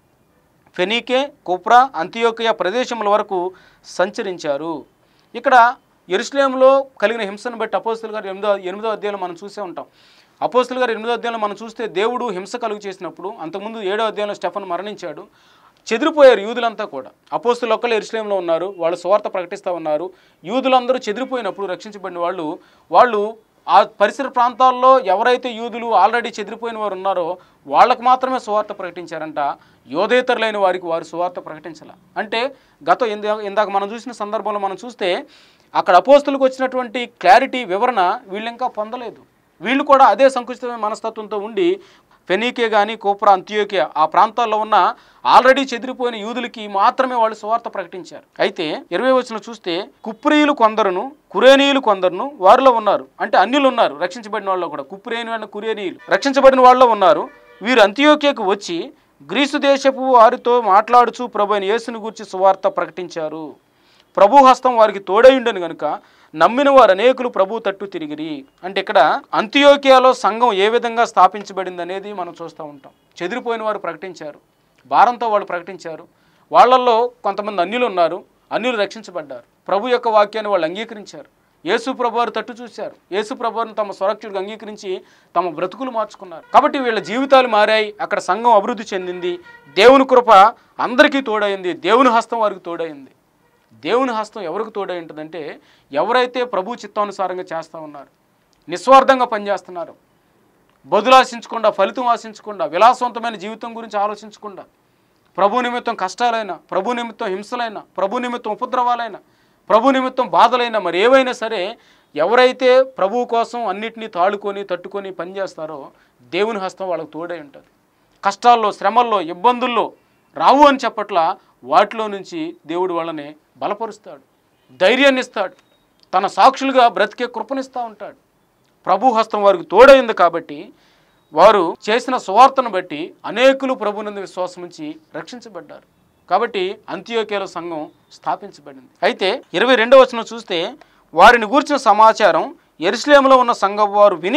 ఫెనీకే కుప్రా అంత్యోకియా ప్రదేశముల వరకు సంచరించారు ఇక్కడ ఎరుసలేంలో కలిగిన హింసను బట్టి అపోస్తులు గారు ఎనిమిదో ఎనిమిదో అధ్యాయంలో మనం చూసే ఉంటాం అపోస్తులు గారు ఎనిమిదో అధ్యాయంలో మనం చూస్తే దేవుడు హింస కలుగు చేసినప్పుడు అంతకుముందు ఏడో అధ్యాయంలో స్టెఫన్ మరణించాడు చెదిరిపోయారు యూదులంతా కూడా అపోస్తులు ఒక్కళ్ళు ఎరుసలేంలో ఉన్నారు వాళ్ళు స్వార్థ ప్రకటిస్తూ ఉన్నారు యూదులందరూ చెదిరిపోయినప్పుడు రక్షించబడిన వాళ్ళు వాళ్ళు ఆ పరిసర ప్రాంతాల్లో ఎవరైతే యూదులు ఆల్రెడీ చెదిరిపోయిన వారు ఉన్నారో వాళ్ళకు మాత్రమే సువార్త ప్రకటించారంట యోధేతరులైన వారికి వారు సువార్త ప్రకటించాల అంటే గత ఇందా ఇందాక మనం చూసిన సందర్భంలో మనం చూస్తే అక్కడ అపోస్తులకు వచ్చినటువంటి క్లారిటీ వివరణ వీళ్ళు ఇంకా పొందలేదు వీళ్ళు కూడా అదే సంకుచితమైన మనస్తత్వంతో ఉండి ఫెనీకే కానీ కోప్రా అంత్యోకియా ఆ ప్రాంతాల్లో ఉన్న ఆల్రెడీ చెదిరిపోయిన యూదులకి మాత్రమే వాళ్ళు సువార్త ప్రకటించారు అయితే ఇరవై వచ్చిన చూస్తే కుప్రీయులు కొందరును కురేనీయులు కొందరును వారిలో ఉన్నారు అంటే అన్యులు ఉన్నారు రక్షించబడిన వాళ్ళు కూడా కుప్రేని అన్న కురేనీయులు రక్షించబడిన వాళ్ళలో ఉన్నారు వీరు అంత్యోకియాకు వచ్చి గ్రీసు దేశపు వారితో మాట్లాడుచు ప్రభు అయిన యేసుని గురించి సువార్త ప్రకటించారు ప్రభు హస్తం వారికి తోడై ఉండను గనుక నమ్మిన వారు అనేకులు ప్రభు తట్టు తిరిగిరి అంటే ఇక్కడ అంత్యోకియాలో సంఘం ఏ విధంగా స్థాపించబడింది అనేది మనం చూస్తూ ఉంటాం చెదిరిపోయిన వారు ప్రకటించారు భారంతో వాళ్ళు ప్రకటించారు వాళ్ళల్లో కొంతమంది అన్యులు ఉన్నారు అన్యులు రక్షించబడ్డారు ప్రభు యొక్క వాక్యాన్ని వాళ్ళు అంగీకరించారు యేసు ప్రభువారు తట్టు చూశారు యేసు ప్రభువారిని తమ స్వరక్షుడిగా అంగీకరించి తమ బ్రతుకులు మార్చుకున్నారు కాబట్టి వీళ్ళ జీవితాలు మారాయి అక్కడ సంఘం అభివృద్ధి చెందింది దేవుని కృప అందరికీ తోడైంది దేవుని హస్తం వారికి తోడైంది దేవుని హస్తం ఎవరికి తోడై ఉంటుందంటే ఎవరైతే ప్రభు చిత్తానుసారంగా చేస్తూ ఉన్నారు నిస్వార్థంగా పనిచేస్తున్నారు బదులాశించకుండా ఫలితం ఆశించకుండా విలాసవంతమైన జీవితం గురించి ఆలోచించకుండా ప్రభు నిమిత్తం కష్టాలైన ప్రభు నిమిత్తం హింసలైన ప్రభు నిమిత్తం ఉపద్రవాలైన ప్రభు నిమిత్తం బాధలైన మరి ఏవైనా సరే ఎవరైతే ప్రభు కోసం అన్నిటినీ తాళుకొని తట్టుకొని పనిచేస్తారో దేవుని హస్తం వాళ్ళకు తోడై ఉంటుంది కష్టాల్లో శ్రమల్లో ఇబ్బందుల్లో రావు అని చెప్పట్ల వాటిలో నుంచి దేవుడు వాళ్ళని బలపరుస్తాడు ధైర్యాన్ని ఇస్తాడు తన సాక్షులుగా బ్రతికే కృపనిస్తూ ఉంటాడు ప్రభు హస్తం వారికి తోడైంది కాబట్టి వారు చేసిన సువార్తను బట్టి అనేకులు ప్రభునందు విశ్వాసం ఉంచి రక్షించబడ్డారు కాబట్టి అంత్యోకేల సంఘం స్థాపించబడింది అయితే ఇరవై రెండవ వచనం చూస్తే వారిని గూర్చిన సమాచారం ఎరుసలేములో ఉన్న సంఘం వారు విని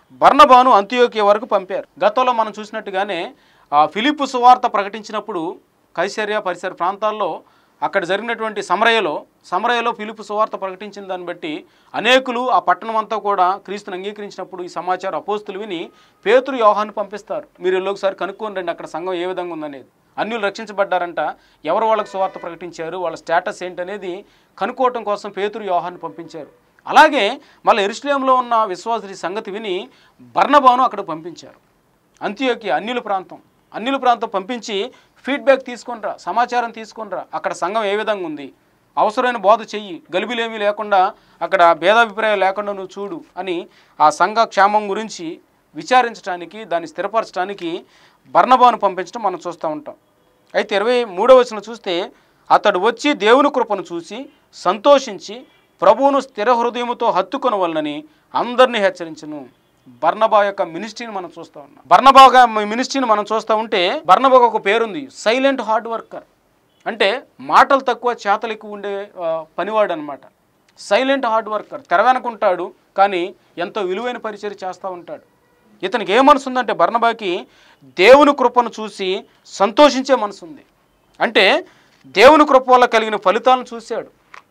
బర్నబాను అంత్యోకియ వరకు పంపారు గతంలో మనం చూసినట్టుగానే ఆ ఫిలిప్పు సువార్త ప్రకటించినప్పుడు కైసర్య పరిసర ప్రాంతాల్లో అక్కడ జరిగినటువంటి సమరయలో సమరయలో ఫిలిప్పు సువార్త ప్రకటించిన దాన్ని బట్టి అనేకులు ఆ పట్టణం అంతా కూడా క్రీస్తుని అంగీకరించినప్పుడు ఈ సమాచారం అపోస్తులు విని పేతురు యోహాన్ని పంపిస్తారు మీరు వెళ్ళి ఒకసారి కనుక్కొని రండి అక్కడ సంఘం ఏ విధంగా ఉందనేది అన్యులు రక్షించబడ్డారంట ఎవరు వాళ్ళకి సువార్త ప్రకటించారు వాళ్ళ స్టేటస్ ఏంటనేది కనుక్కోవటం కోసం పేతురు యోహాన్ని పంపించారు అలాగే మళ్ళీ ఎరుస్లేంలో ఉన్న విశ్వాసుడి సంగతి విని బర్ణబాను అక్కడ పంపించారు అంత్యోకి అన్యుల ప్రాంతం అన్యుల ప్రాంతం పంపించి ఫీడ్బ్యాక్ తీసుకొనిరా సమాచారం తీసుకొనిరా అక్కడ సంఘం ఏ విధంగా ఉంది అవసరమైన బోధ చెయ్యి గలిబిలేమీ లేకుండా అక్కడ భేదాభిప్రాయం లేకుండా నువ్వు చూడు అని ఆ సంఘ క్షేమం గురించి విచారించడానికి దాన్ని స్థిరపరచడానికి బర్ణబాను పంపించడం మనం చూస్తూ ఉంటాం అయితే ఇరవై మూడవ వచనం చూస్తే అతడు వచ్చి దేవుని కృపను చూసి సంతోషించి ప్రభువును స్థిర హృదయముతో హత్తుకొన వలనని అందరినీ హెచ్చరించను బర్నబా యొక్క మినిస్ట్రీని మనం చూస్తూ ఉన్నాం బర్నబాగా మినిస్ట్రీని మనం చూస్తూ ఉంటే బర్నబాగా ఒక పేరుంది సైలెంట్ హార్డ్ వర్కర్ అంటే మాటలు తక్కువ చేతలు ఎక్కువ ఉండే ఆ, పనివాడు అనమాట సైలెంట్ హార్డ్ వర్కర్ తెర వెనకుంటాడు కానీ ఎంతో విలువైన పరిచయం చేస్తూ ఉంటాడు ఇతనికి ఏ మనసు ఉందంటే బర్నబాకి దేవుని కృపను చూసి సంతోషించే మనసు ఉంది అంటే దేవుని కృప వల్ల కలిగిన ఫలితాలను చూశాడు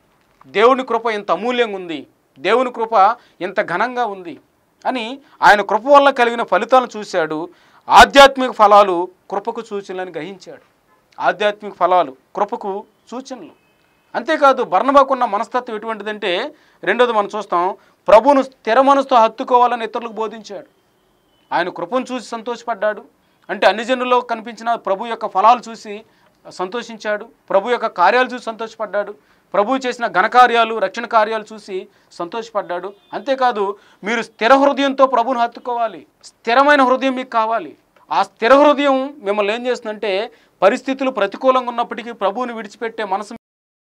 దేవుని కృప ఇంత అమూల్యంగా ఉంది దేవుని కృప ఇంత ఘనంగా ఉంది అని ఆయన కృప వల్ల కలిగిన ఫలితాలను చూశాడు ఆధ్యాత్మిక ఫలాలు కృపకు సూచనలని గ్రహించాడు ఆధ్యాత్మిక ఫలాలు కృపకు సూచనలు అంతేకాదు బర్ణబాకున్న మనస్తత్వం ఎటువంటిదంటే రెండోది మనం చూస్తాం ప్రభువును స్థిర మనసుతో హత్తుకోవాలని ఇతరులకు బోధించాడు ఆయన కృపను చూసి సంతోషపడ్డాడు అంటే అన్ని జనుల్లో కనిపించిన ప్రభు యొక్క ఫలాలు చూసి సంతోషించాడు ప్రభు యొక్క కార్యాలు చూసి సంతోషపడ్డాడు ప్రభు చేసిన ఘనకార్యాలు రక్షణ కార్యాలు చూసి సంతోషపడ్డాడు అంతేకాదు మీరు స్థిర హృదయంతో ప్రభువును హత్తుకోవాలి స్థిరమైన హృదయం మీకు కావాలి ఆ స్థిర హృదయం మిమ్మల్ని ఏం చేస్తుందంటే పరిస్థితులు ప్రతికూలంగా ఉన్నప్పటికీ ప్రభువుని విడిచిపెట్టే మనసు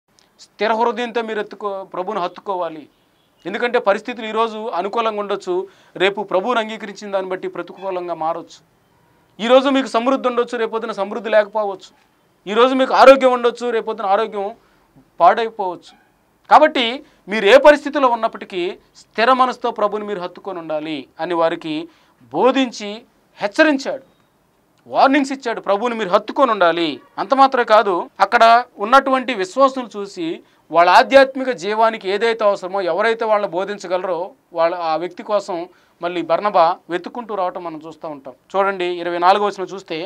స్థిర హృదయంతో మీరు ఎత్తుకో ప్రభువును హత్తుకోవాలి ఎందుకంటే పరిస్థితులు ఈరోజు అనుకూలంగా ఉండొచ్చు రేపు ప్రభువుని అంగీకరించిన దాన్ని బట్టి ప్రతికూలంగా మారొచ్చు ఈరోజు మీకు సమృద్ధి ఉండొచ్చు రేపొద్దున సమృద్ధి లేకపోవచ్చు ఈరోజు మీకు ఆరోగ్యం ఉండొచ్చు రేపొద్దున ఆరోగ్యం పాడైపోవచ్చు కాబట్టి మీరు ఏ పరిస్థితిలో ఉన్నప్పటికీ స్థిర మనసుతో ప్రభుని మీరు హత్తుకొని ఉండాలి అని వారికి బోధించి హెచ్చరించాడు వార్నింగ్స్ ఇచ్చాడు ప్రభువుని మీరు హత్తుకొని ఉండాలి అంత మాత్రమే కాదు అక్కడ ఉన్నటువంటి విశ్వాసులు చూసి వాళ్ళ ఆధ్యాత్మిక జీవానికి ఏదైతే అవసరమో ఎవరైతే వాళ్ళని బోధించగలరో వాళ్ళ ఆ వ్యక్తి కోసం మళ్ళీ బర్నబా వెతుక్కుంటూ రావటం మనం చూస్తూ ఉంటాం చూడండి ఇరవై నాలుగో వచ్చిన చూస్తే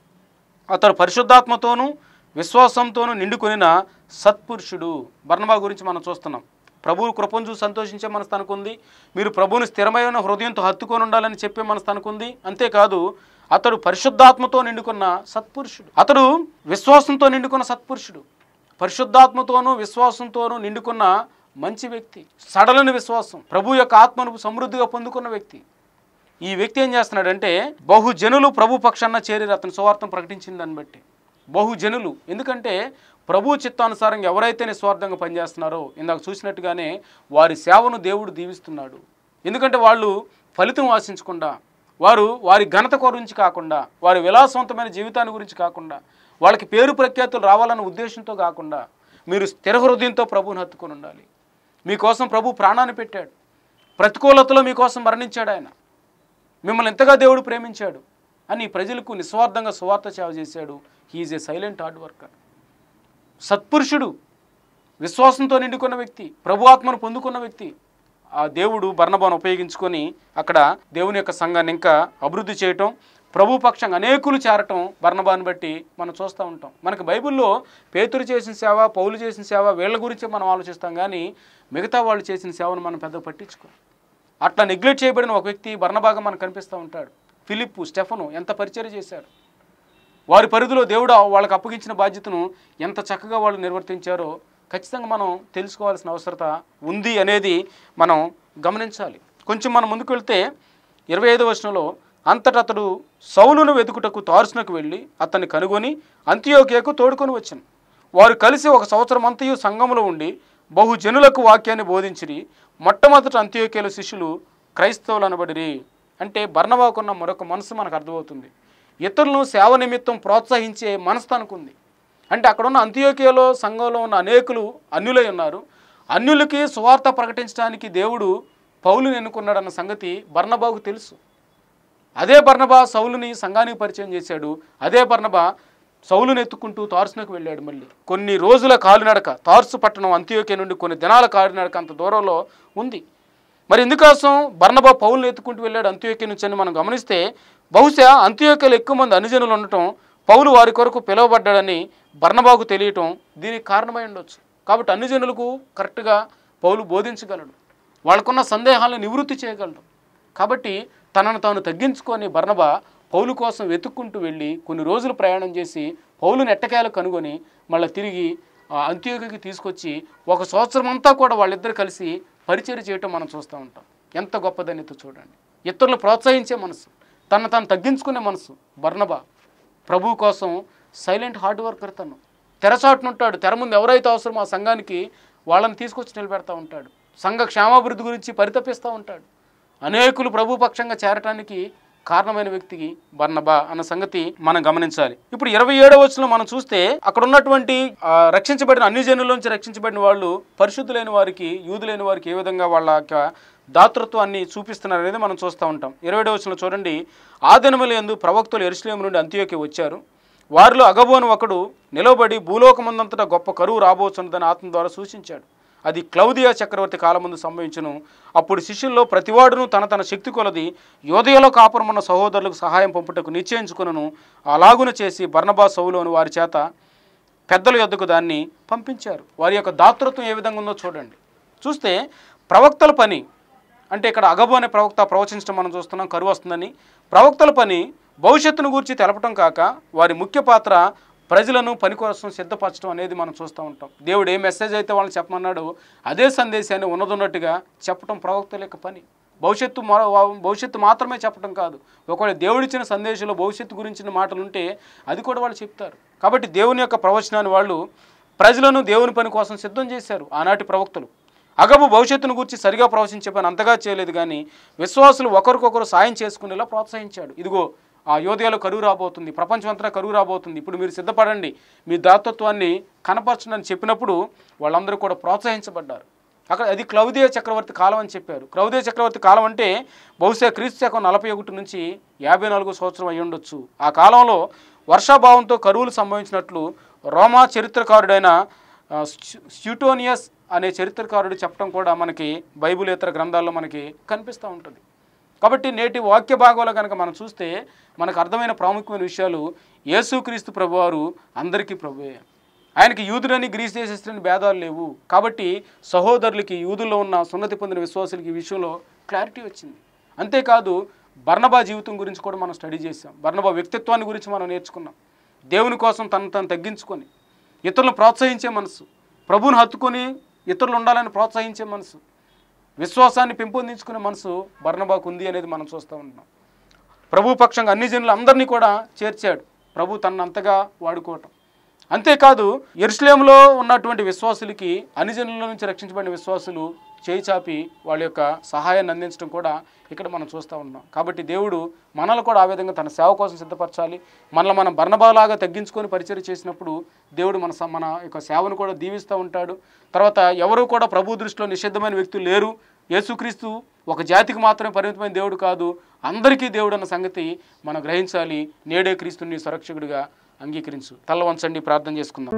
అతడు పరిశుద్ధాత్మతోనూ విశ్వాసంతోనూ నిండుకొనిన సత్పురుషుడు బర్ణబా గురించి మనం చూస్తున్నాం ప్రభువు కృపను చూసి సంతోషించే మనసు తనకుంది మీరు ప్రభువుని స్థిరమైన హృదయంతో హత్తుకొని ఉండాలని చెప్పే మనసు తనకుంది అంతేకాదు అతడు పరిశుద్ధాత్మతో నిండుకున్న సత్పురుషుడు అతడు విశ్వాసంతో నిండుకున్న సత్పురుషుడు పరిశుద్ధాత్మతోనూ విశ్వాసంతోనూ నిండుకున్న మంచి వ్యక్తి సడలని విశ్వాసం ప్రభు యొక్క ఆత్మను సమృద్ధిగా పొందుకున్న వ్యక్తి ఈ వ్యక్తి ఏం చేస్తున్నాడంటే బహుజనులు ప్రభు పక్షాన చేరి అతని సువార్తను ప్రకటించిన దాన్ని బట్టి బహుజనులు ఎందుకంటే ప్రభు చిత్తానుసారంగా ఎవరైతే నిస్వార్థంగా పనిచేస్తున్నారో ఇందాక చూసినట్టుగానే వారి సేవను దేవుడు దీవిస్తున్నాడు ఎందుకంటే వాళ్ళు ఫలితం ఆశించకుండా వారు వారి ఘనత గురించి కాకుండా వారి విలాసవంతమైన జీవితాన్ని గురించి కాకుండా వాళ్ళకి పేరు ప్రఖ్యాతులు రావాలన్న ఉద్దేశంతో కాకుండా మీరు స్థిర హృదయంతో ప్రభువుని హత్తుకొని ఉండాలి మీకోసం ప్రభు ప్రాణాన్ని పెట్టాడు ప్రతికూలతలో మీకోసం మరణించాడు ఆయన మిమ్మల్ని ఎంతగా దేవుడు ప్రేమించాడు అని ప్రజలకు నిస్వార్థంగా సువార్త సేవ చేశాడు he is a silent hard worker సత్పురుషుడు విశ్వాసంతో నిండుకున్న వ్యక్తి ప్రభు ఆత్మను పొందుకున్న వ్యక్తి ఆ దేవుడు బర్ణబాను ఉపయోగించుకొని అక్కడ దేవుని యొక్క సంఘాన్ని ఇంకా అభివృద్ధి చేయటం ప్రభు పక్షంగా అనేకులు చేరటం బర్ణబాను బట్టి మనం చూస్తూ ఉంటాం మనకి బైబిల్లో పేతురు చేసిన సేవ పౌలు చేసిన సేవ వీళ్ళ గురించే మనం ఆలోచిస్తాం కానీ మిగతా వాళ్ళు చేసిన సేవను మనం పెద్ద పట్టించుకో అట్లా నెగ్లెక్ట్ చేయబడిన ఒక వ్యక్తి బర్ణబాగా మనకు కనిపిస్తూ ఉంటాడు ఫిలిప్పు స్టెఫను ఎంత పరిచయం చేశారు వారి పరిధిలో దేవుడు వాళ్ళకి అప్పగించిన బాధ్యతను ఎంత చక్కగా వాళ్ళు నిర్వర్తించారో ఖచ్చితంగా మనం తెలుసుకోవాల్సిన అవసరత ఉంది అనేది మనం గమనించాలి కొంచెం మనం ముందుకు వెళ్తే ఇరవై ఐదో వచనంలో అంతటా అతడు సౌలును వెతుకుటకు తార్సునకు వెళ్ళి అతన్ని కనుగొని అంత్యోకియకు తోడుకొని వచ్చాను వారు కలిసి ఒక సంవత్సరం అంతయు సంఘములో ఉండి బహుజనులకు వాక్యాన్ని బోధించిరి మొట్టమొదట అంత్యోకియల శిష్యులు క్రైస్తవులు అనబడిరి అంటే బర్ణవాకున్న మరొక మనసు మనకు అర్థమవుతుంది ఇతరులను సేవ నిమిత్తం ప్రోత్సహించే మనసు తనకుంది అంటే అక్కడ ఉన్న అంత్యోకియలో సంఘంలో ఉన్న అనేకులు అన్యులై ఉన్నారు అన్యులకి సువార్త ప్రకటించడానికి దేవుడు పౌలుని ఎన్నుకున్నాడన్న సంగతి బర్నబాకు తెలుసు అదే బర్నబా సౌలుని సంఘానికి పరిచయం చేశాడు అదే బర్నబా సౌలుని ఎత్తుకుంటూ తార్సునకు వెళ్ళాడు మళ్ళీ కొన్ని రోజుల కాలినడక తార్సు పట్టణం అంత్యోకే నుండి కొన్ని దినాల కాలినడక అంత దూరంలో ఉంది మరి ఎందుకోసం బర్నబా పౌలుని ఎత్తుకుంటూ వెళ్ళాడు అంత్యోకే నుంచి అని మనం గమనిస్తే బహుశా అంత్యోకేలు ఎక్కువ మంది అనుజనులు ఉండటం పౌలు వారి కొరకు పిలువబడ్డాడని బర్నబాకు తెలియటం దీనికి కారణమై ఉండొచ్చు కాబట్టి అన్ని జనులకు కరెక్ట్గా పౌలు బోధించగలడు వాళ్ళకున్న సందేహాలను నివృత్తి చేయగలడు కాబట్టి తనను తాను తగ్గించుకొని బర్నబా పౌలు కోసం వెతుక్కుంటూ వెళ్ళి కొన్ని రోజులు ప్రయాణం చేసి పౌలుని ఎట్టకేలు కనుగొని మళ్ళీ తిరిగి ఆ, అంత్యోకి తీసుకొచ్చి ఒక సంవత్సరం అంతా కూడా వాళ్ళిద్దరు కలిసి పరిచయం చేయటం మనం చూస్తూ ఉంటాం ఎంత గొప్పదనితో చూడండి ఇతరులు ప్రోత్సహించే మనసు తను తాను తగ్గించుకునే మనసు బర్నబా ప్రభు కోసం సైలెంట్ హార్డ్ వర్కర్ తను తెరచాటునుంటాడు తెర ముందు ఎవరైతే అవసరమో ఆ సంఘానికి వాళ్ళని తీసుకొచ్చి నిలబెడతా ఉంటాడు సంఘ క్షేమాభివృద్ధి గురించి పరితపిస్తూ ఉంటాడు అనేకులు ప్రభు పక్షంగా చేరటానికి కారణమైన వ్యక్తికి బర్నబా అన్న సంగతి మనం గమనించాలి ఇప్పుడు ఇరవై ఏడవ వచ్చిన మనం చూస్తే అక్కడ ఉన్నటువంటి ఆ, రక్షించబడిన అన్ని జనుల నుంచి రక్షించబడిన వాళ్ళు పరిశుద్ధులైన వారికి యూదులైన వారికి ఏ విధంగా వాళ్ళ యొక్క దాతృత్వాన్ని చూపిస్తున్నారు అనేది మనం చూస్తూ ఉంటాం ఇరవై ఏడవ వచ్చిన చూడండి ఆ దినముల యందు ప్రవక్తలు ఎరుసలేం నుండి అంత్యోకి వచ్చారు వారిలో అగబోను ఒకడు నిలబడి భూలోకమందంతటా గొప్ప కరువు రాబోతున్నదని ఆత్మ ద్వారా సూచించాడు అది క్లౌదియా చక్రవర్తి కాలముందు సంభవించును అప్పుడు శిష్యుల్లో ప్రతివాడును తన తన శక్తి కొలది యోదయలో కాపురమున్న సహోదరులకు సహాయం పంపుటకు నిశ్చయించుకునను అలాగున చేసి బర్నబా సౌలోను వారి చేత పెద్దల యొద్దకు దాన్ని పంపించారు వారి యొక్క దాతృత్వం ఏ విధంగా ఉందో చూడండి చూస్తే ప్రవక్తల పని అంటే ఇక్కడ అగబు అనే ప్రవక్త ప్రవచించడం మనం చూస్తున్నాం కరువు వస్తుందని ప్రవక్తల పని భవిష్యత్తును గురించి తెలపటం కాక వారి ముఖ్య పాత్ర ప్రజలను పని కోసం సిద్ధపరచడం అనేది మనం చూస్తూ ఉంటాం దేవుడు ఏ మెసేజ్ అయితే వాళ్ళని చెప్పమన్నాడో అదే సందేశాన్ని ఉన్నదున్నట్టుగా చెప్పటం ప్రవక్తల యొక్క పని భవిష్యత్తు మరో భవిష్యత్తు మాత్రమే చెప్పడం కాదు ఒకవేళ దేవుడిచ్చిన సందేశంలో భవిష్యత్తు గురించిన మాటలు ఉంటే అది కూడా వాళ్ళు చెప్తారు కాబట్టి దేవుని యొక్క ప్రవచనాన్ని వాళ్ళు ప్రజలను దేవుని పని కోసం సిద్ధం చేశారు ఆనాటి ప్రవక్తలు అగబు భవిష్యత్తును గురించి సరిగా ప్రవచించే పని అంతగా చేయలేదు కానీ విశ్వాసులు ఒకరికొకరు సాయం చేసుకునేలా ప్రోత్సహించాడు ఇదిగో ఆ యోధయాలు కరువు రాబోతుంది ప్రపంచమంతా కరువు రాబోతుంది ఇప్పుడు మీరు సిద్ధపడండి మీ దాతృత్వాన్ని కనపరచండి అని చెప్పినప్పుడు వాళ్ళందరూ కూడా ప్రోత్సహించబడ్డారు అక్కడ అది క్లౌదియ చక్రవర్తి కాలం అని చెప్పారు క్లౌదియ చక్రవర్తి కాలం అంటే బహుశా క్రీస్తు శకం నలభై ఒకటి నుంచి యాభై నాలుగో సంవత్సరం అయి ఉండొచ్చు ఆ కాలంలో వర్షాభావంతో కరువులు సంభవించినట్లు రోమా చరిత్రకారుడైన ఆ, స్యు- స్యూటోనియస్ అనే చరిత్రకారుడు చెప్పడం కూడా మనకి బైబిల్ ఇతర గ్రంథాల్లో మనకి కనిపిస్తూ ఉంటుంది కాబట్టి నేటి వాక్య భాగంలో కనుక మనం చూస్తే మనకు అర్థమైన ప్రాముఖ్యమైన విషయాలు యేసుక్రీస్తు ప్రభువారు అందరికీ ప్రభువే ఆయనకి యూదులని గ్రీస్ దేశస్తులని భేదాలు లేవు కాబట్టి సహోదరులకి యూదుల్లో ఉన్న సున్నతి పొందిన విశ్వాసులకి ఈ విషయంలో క్లారిటీ వచ్చింది అంతేకాదు బర్నబా జీవితం గురించి కూడా మనం స్టడీ చేసాం బర్నబా వ్యక్తిత్వాన్ని గురించి మనం నేర్చుకున్నాం దేవుని కోసం తను తను తగ్గించుకొని ఇతరులను ప్రోత్సహించే మనసు ప్రభువుని హత్తుకొని ఇతరులు ఉండాలని ప్రోత్సహించే మనసు విశ్వాసాన్ని పెంపొందించుకునే మనసు బర్నబాకు ఉంది అనేది మనం చూస్తూ ఉంటున్నాం ప్రభు పక్షంగా అన్ని జనులు అందరినీ కూడా చేర్చాడు ప్రభు తనను అంతగా వాడుకోవటం అంతేకాదు ఎరుసలేంలో ఉన్నటువంటి విశ్వాసులకి అన్ని జనుల నుంచి రక్షించబడిన విశ్వాసులు చేయి చాపి వాళ్ళ యొక్క సహాయాన్ని అందించడం కూడా ఇక్కడ మనం చూస్తూ ఉన్నాం కాబట్టి దేవుడు మనల్ని కూడా ఆ విధంగా తన సేవ కోసం సిద్ధపరచాలి మనల్ని మనం బర్ణబాలాగా తగ్గించుకొని పరిచయం చేసినప్పుడు దేవుడు మన స- మన యొక్క సేవను కూడా దీవిస్తూ ఉంటాడు తర్వాత ఎవరు కూడా ప్రభు దృష్టిలో నిషిద్ధమైన వ్యక్తులు లేరు యేసుక్రీస్తు ఒక జాతికి మాత్రమే పరిమితమైన దేవుడు కాదు అందరికీ దేవుడు అన్న సంగతి మనం గ్రహించాలి నేడే క్రీస్తుని సురక్షకుడిగా అంగీకరించు తల్ల వంచండి ప్రార్థన చేసుకుందాం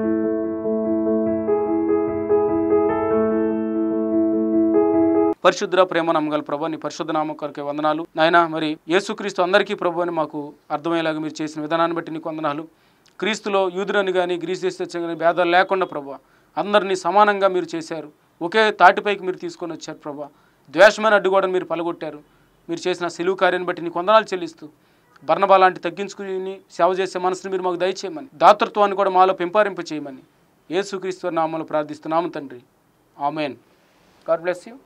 పరిశుద్ధ ప్రేమ నమ్మగల ప్రభు నీ పరిశుద్ధ నామం కొరకే వందనాలు నాయన మరి యేసుక్రీస్తు అందరికీ ప్రభు అని మాకు అర్థమయ్యేలాగా మీరు చేసిన విధానాన్ని బట్టి నీకు వందనాలు క్రీస్తులో యూదురని కానీ గ్రీస్ దేశ కానీ భేదాలు లేకుండా ప్రభు అందరినీ సమానంగా మీరు చేశారు ఒకే తాటిపైకి మీరు తీసుకొని వచ్చారు ప్రభు ద్వేషమైన అడ్డుగోడను మీరు పలగొట్టారు మీరు చేసిన సెలువు కార్యాన్ని బట్టి నీకు వందనాలు చెల్లిస్తూ బర్ణబా లాంటి తగ్గించుకుని సేవ చేసే మనసుని మీరు మాకు దయచేయమని దాతృత్వాన్ని కూడా మాలో పెంపారింప చేయమని యేసుక్రీస్తు నామలు ప్రార్థిస్తున్నాము తండ్రి ఆమెన్ గాడ్ బ్లెస్ యూ